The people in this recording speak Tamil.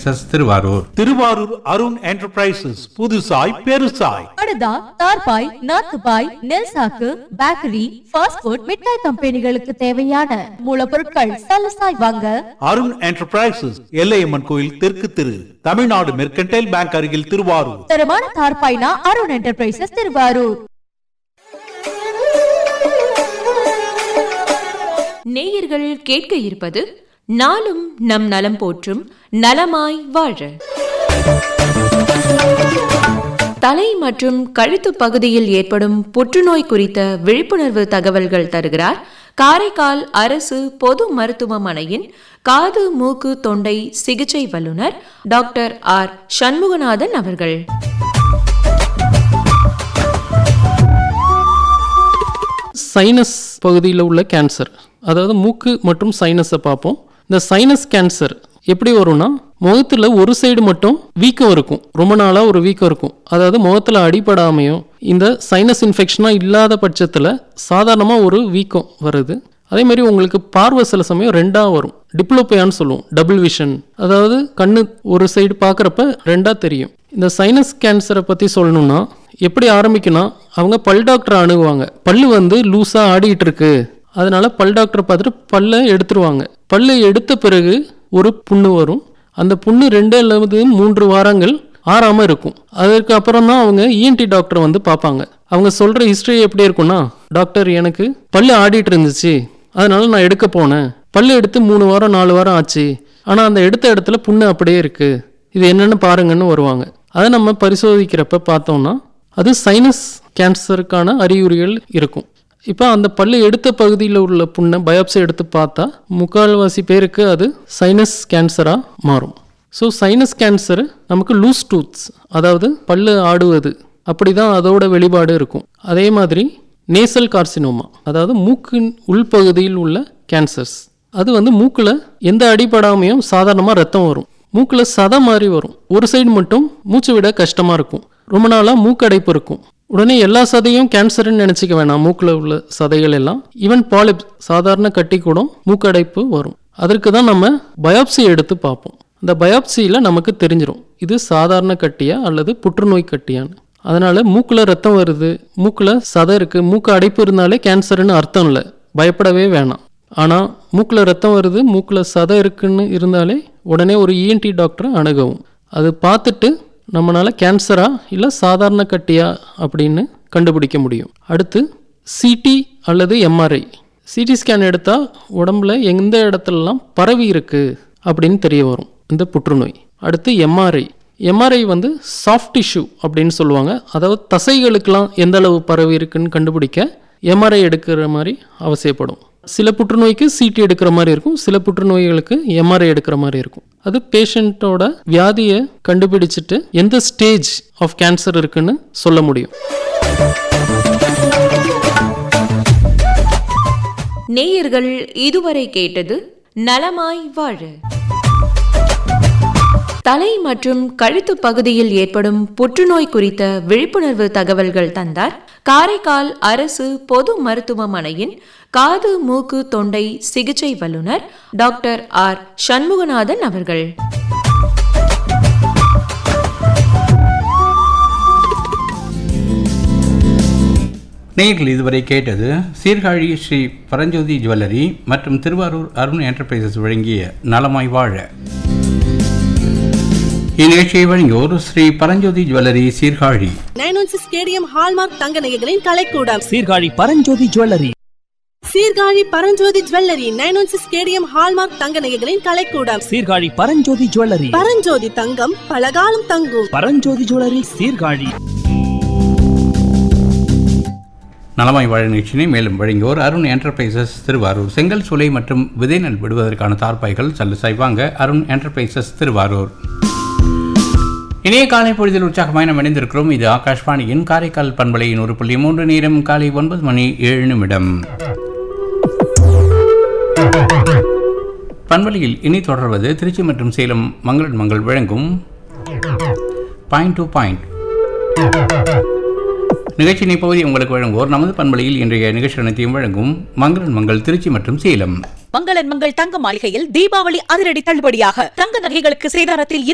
என்டர்பிரைசஸ் திருவாரூர் திருவாரூர் அருண் என்டர்பிரைசஸ் புதுசாய் பெருசாய் படுதா தார்பாய் நாத்துபாய் நெல் சாக்கு பேக்கரி ஃபாஸ்ட் ஃபுட் மிட்டாய் கம்பெனிகளுக்கு தேவையான மூலப்பொருட்கள் சலசாய் வாங்க அருண் என்டர்பிரைசஸ் எல்லையம்மன் கோயில் தெற்கு திரு தமிழ்நாடு மெர்கன்டைல் பேங்க் அருகில் திருவாரூர் தரமான தார்பாய்னா அருண் என்டர்பிரைசஸ் திருவாரூர் நேயர்கள் கேட்க இருப்பது நாளும் நம் நலம் போற்றும் நலமாய் வாழ தலை மற்றும் கழுத்து பகுதியில் ஏற்படும் புற்றுநோய் குறித்த விழிப்புணர்வு தகவல்கள் தருகிறார் காரைக்கால் அரசு பொது மருத்துவமனையின் காது மூக்கு தொண்டை சிகிச்சை வல்லுநர் டாக்டர் ஆர் சண்முகநாதன் அவர்கள் சைனஸ் பகுதியில் உள்ள கேன்சர் அதாவது மூக்கு மற்றும் சைனஸை பார்ப்போம் இந்த சைனஸ் கேன்சர் எப்படி வரும்னா முகத்தில் ஒரு சைடு மட்டும் வீக்கம் இருக்கும் ரொம்ப நாளாக ஒரு வீக்கம் இருக்கும் அதாவது முகத்தில் அடிபடாமையும் இந்த சைனஸ் இன்ஃபெக்ஷனாக இல்லாத பட்சத்தில் சாதாரணமாக ஒரு வீக்கம் வருது அதே மாதிரி உங்களுக்கு பார்வை சில சமயம் ரெண்டாக வரும் டிப்ளோபியான்னு சொல்லுவோம் டபுள் விஷன் அதாவது கண்ணு ஒரு சைடு பார்க்குறப்ப ரெண்டாக தெரியும் இந்த சைனஸ் கேன்சரை பற்றி சொல்லணும்னா எப்படி ஆரம்பிக்குன்னா அவங்க பல் டாக்டரை அணுகுவாங்க பல்லு வந்து லூஸாக ஆடிட்டு இருக்கு அதனால பல் டாக்டரை பார்த்துட்டு பல்லை எடுத்துருவாங்க பல்லு எடுத்த பிறகு ஒரு புண்ணு வரும் அந்த புண்ணு ரெண்டு அல்லது மூன்று வாரங்கள் ஆறாமல் இருக்கும் அதற்கு அப்புறம் தான் அவங்க இஎன்டி டாக்டர் வந்து பார்ப்பாங்க அவங்க சொல்கிற ஹிஸ்ட்ரி எப்படி இருக்கும்னா டாக்டர் எனக்கு பல்லு ஆடிட்டு இருந்துச்சு அதனால நான் எடுக்க போனேன் பல்லு எடுத்து மூணு வாரம் நாலு வாரம் ஆச்சு ஆனால் அந்த எடுத்த இடத்துல புண்ணு அப்படியே இருக்கு இது என்னன்னு பாருங்கன்னு வருவாங்க அதை நம்ம பரிசோதிக்கிறப்ப பார்த்தோம்னா அது சைனஸ் கேன்சருக்கான அறிகுறிகள் இருக்கும் இப்போ அந்த பல்லு எடுத்த பகுதியில் உள்ள புண்ணை பயாப்சி எடுத்து பார்த்தா முக்கால்வாசி பேருக்கு அது சைனஸ் கேன்சராக மாறும் ஸோ சைனஸ் கேன்சர் நமக்கு லூஸ் டூத்ஸ் அதாவது பல்லு ஆடுவது அப்படி தான் அதோட வெளிப்பாடு இருக்கும் அதே மாதிரி நேசல் கார்சினோமா அதாவது மூக்கின் உள்பகுதியில் உள்ள கேன்சர்ஸ் அது வந்து மூக்கில் எந்த அடிபடாமையும் சாதாரணமாக ரத்தம் வரும் மூக்கில் சதை மாதிரி வரும் ஒரு சைடு மட்டும் மூச்சு விட கஷ்டமாக இருக்கும் ரொம்ப நாளாக மூக்கடைப்பு இருக்கும் உடனே எல்லா சதையும் கேன்சர்னு நினச்சிக்க வேணாம் மூக்கில் உள்ள சதைகள் எல்லாம் ஈவன் பாலிப் சாதாரண கட்டி கூட மூக்கடைப்பு வரும் அதற்கு தான் நம்ம பயாப்சி எடுத்து பார்ப்போம் அந்த பயாப்சியில் நமக்கு தெரிஞ்சிடும் இது சாதாரண கட்டியா அல்லது புற்றுநோய் கட்டியான்னு அதனால் மூக்கில் ரத்தம் வருது மூக்கில் சதை இருக்குது மூக்கு அடைப்பு இருந்தாலே கேன்சர்னு அர்த்தம் இல்லை பயப்படவே வேணாம் ஆனால் மூக்கில் ரத்தம் வருது மூக்கில் சதை இருக்குன்னு இருந்தாலே உடனே ஒரு இஎன்டி டாக்டரை அணுகவும் அது பார்த்துட்டு நம்மளால் கேன்சரா இல்லை சாதாரண கட்டியா அப்படின்னு கண்டுபிடிக்க முடியும் அடுத்து சிடி அல்லது எம்ஆர்ஐ சிடி ஸ்கேன் எடுத்தால் உடம்புல எந்த இடத்துலலாம் பரவி இருக்கு அப்படின்னு தெரிய வரும் இந்த புற்றுநோய் அடுத்து எம்ஆர்ஐ எம்ஆர்ஐ வந்து சாஃப்ட் டிஷ்யூ அப்படின்னு சொல்லுவாங்க அதாவது தசைகளுக்கெல்லாம் எந்த அளவு பரவி இருக்குன்னு கண்டுபிடிக்க எம்ஆர்ஐ எடுக்கிற மாதிரி அவசியப்படும் சில புற்றுநோய்க்கு சிடி எடுக்கிற மாதிரி இருக்கும் சில புற்றுநோய்களுக்கு எம்ஆர்ஐ எடுக்கிற மாதிரி இருக்கும் அது பேஷண்ட்டோட வியாதியை கண்டுபிடிச்சிட்டு எந்த ஸ்டேஜ் ஆஃப் கேன்சர் இருக்குன்னு சொல்ல முடியும் நேயர்கள் இதுவரை கேட்டது நலமாய் வாழ தலை மற்றும் கழுத்து பகுதியில் ஏற்படும் புற்றுநோய் குறித்த விழிப்புணர்வு தகவல்கள் தந்தார் காரைக்கால் அரசு பொது மருத்துவமனையின் காது மூக்கு தொண்டை சிகிச்சை வல்லுநர் டாக்டர் ஆர் சண்முகநாதன் அவர்கள் நேயர்கள் இதுவரை கேட்டது சீர்காழி ஸ்ரீ பரஞ்சோதி ஜுவல்லரி மற்றும் திருவாரூர் அருண் என்டர்பிரைசஸ் வழங்கிய நலமாய் வாழ இந்நிகழ்ச்சியை வழங்கியோர் Sri Paranjothi jewellery Sirkazhi nine one six stadium hallmark தங்க நகைகளின் கலைக்கூடம் Sirkazhi Paranjothi jewellery Sirkazhi Paranjothi jewellery nine one six stadium hallmark தங்க நகைகளின் கலைக்கூடம் சீர்காழி பரஞ்சோதி ஜுவல்லரி பரஞ்சோதி தங்கம் பலகாலம் தங்கும் பரஞ்சோதி ஜுவல்லரி சீர்காழி நலமாய் வாழ நிகழ்ச்சியினை மேலும் வழங்கியோர் அருண் என்டர்பிரைசஸ் திருவாரூர் செங்கல் சூளை மற்றும் விதை நெல் விடுவதற்கான தார்ப்பாய்கள் சல்லுசாய் வாங்க அருண் என்டர்பிரைசஸ் திருவாரூர் இணைய காலை பொழுதில் உற்சாகமாய் நாம் இணைந்திருக்கிறோம் இது ஆகாஷ்வாணியின் காரைக்கால் பண்பலையின் ஒரு புள்ளி மூன்று நேரம் காலை ஒன்பது மணி ஏழு நிமிடம் பண்பலையில் இனி தொடர்வது திருச்சி மற்றும் சேலம் மங்களன் மங்கள் வழங்கும் பாயிண்ட் டு பாயிண்ட் நிகழ்ச்சியினை பகுதி உங்களுக்கு வழங்குவோர் நமது பண்பலையில் இன்றைய நிகழ்ச்சி அனைத்தையும் வழங்கும் மங்களன் மங்கள் திருச்சி மற்றும் சேலம் மங்களன் மங்கள் தங்க மாளிகையில் தீபாவளி அதிரடி தள்ளுபடியாக தங்க நகைகளுக்கு சேதாரத்தில்